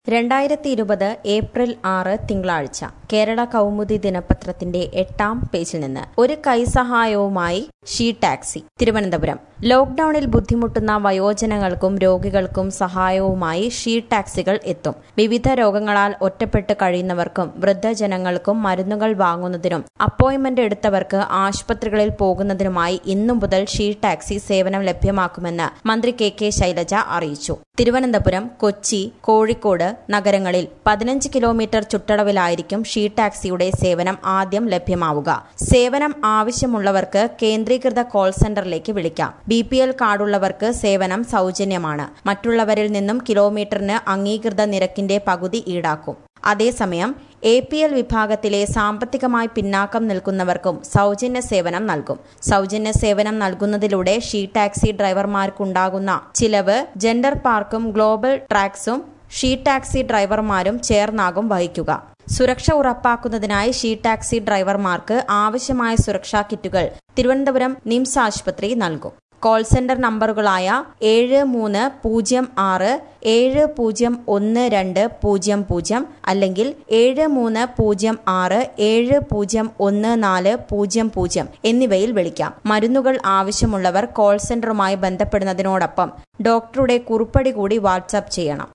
രണ്ടായിരത്തി ഇരുപത് ഏപ്രിൽ ആറ് തിങ്കളാഴ്ച കേരള കൗമുദി ദിനപത്രത്തിന്റെ എട്ടാം പേജിൽ നിന്ന് ഒരു കൈസഹായവുമായി ഷീ ടാക്സി തിരുവനന്തപുരം ലോക്ഡൌണിൽ ബുദ്ധിമുട്ടുന്ന വയോജനങ്ങൾക്കും രോഗികൾക്കും സഹായവുമായി ഷീ ടാക്സികൾ എത്തും വിവിധ രോഗങ്ങളാൽ ഒറ്റപ്പെട്ട് കഴിയുന്നവർക്കും വൃദ്ധജനങ്ങൾക്കും മരുന്നുകൾ വാങ്ങുന്നതിനും അപ്പോയിന്റ്മെന്റ് എടുത്തവർക്ക് ആശുപത്രികളിൽ പോകുന്നതിനുമായി ഇന്നു മുതൽ ഷീ ടാക്സി സേവനം ലഭ്യമാക്കുമെന്ന് മന്ത്രി കെ കെ ശൈലജ അറിയിച്ചു തിരുവനന്തപുരം കൊച്ചി കോഴിക്കോട് നഗരങ്ങളിൽ പതിനഞ്ച് കിലോമീറ്റർ ചുറ്റളവിലായിരിക്കും ഷീ ടാക്സിയുടെ സേവനം ആദ്യം ലഭ്യമാവുക സേവനം ആവശ്യമുള്ളവർക്ക് കേന്ദ്രീകൃത കോൾ സെന്ററിലേക്ക് വിളിക്കാം ബി പി എൽ കാർഡുള്ളവർക്ക് സേവനം സൗജന്യമാണ് മറ്റുള്ളവരിൽ നിന്നും കിലോമീറ്ററിന് അംഗീകൃത നിരക്കിന്റെ പകുതി ഈടാക്കും അതേസമയം എ പി എൽ വിഭാഗത്തിലെ സാമ്പത്തികമായി പിന്നാക്കം നിൽക്കുന്നവർക്കും സൗജന്യ സേവനം നൽകും സൗജന്യ സേവനം നൽകുന്നതിലൂടെ ഷീ ടാക്സി ഡ്രൈവർമാർക്കുണ്ടാകുന്ന ചിലവ് ജെൻഡർ പാർക്കും ഗ്ലോബൽ ട്രാക്സും ഷീ ടാക്സി ഡ്രൈവർമാരും ചേർന്നാകും വഹിക്കുക സുരക്ഷ ഉറപ്പാക്കുന്നതിനായി ഷീ ടാക്സി ഡ്രൈവർമാർക്ക് ആവശ്യമായ സുരക്ഷാ കിറ്റുകൾ തിരുവനന്തപുരം നിംസ് ആശുപത്രി നൽകും കോൾ സെന്റർ നമ്പറുകളായ ഏഴ് മൂന്ന് പൂജ്യം ആറ് ഏഴ് പൂജ്യം ഒന്ന് രണ്ട് പൂജ്യം പൂജ്യം അല്ലെങ്കിൽ ഏഴ് മൂന്ന് പൂജ്യം ആറ് ഏഴ് പൂജ്യം ഒന്ന് നാല് പൂജ്യം പൂജ്യം എന്നിവയിൽ വിളിക്കാം മരുന്നുകൾ ആവശ്യമുള്ളവർ കോൾ സെന്ററുമായി ബന്ധപ്പെടുന്നതിനോടൊപ്പം ഡോക്ടറുടെ കുറിപ്പടി കൂടി വാട്സാപ്പ് ചെയ്യണം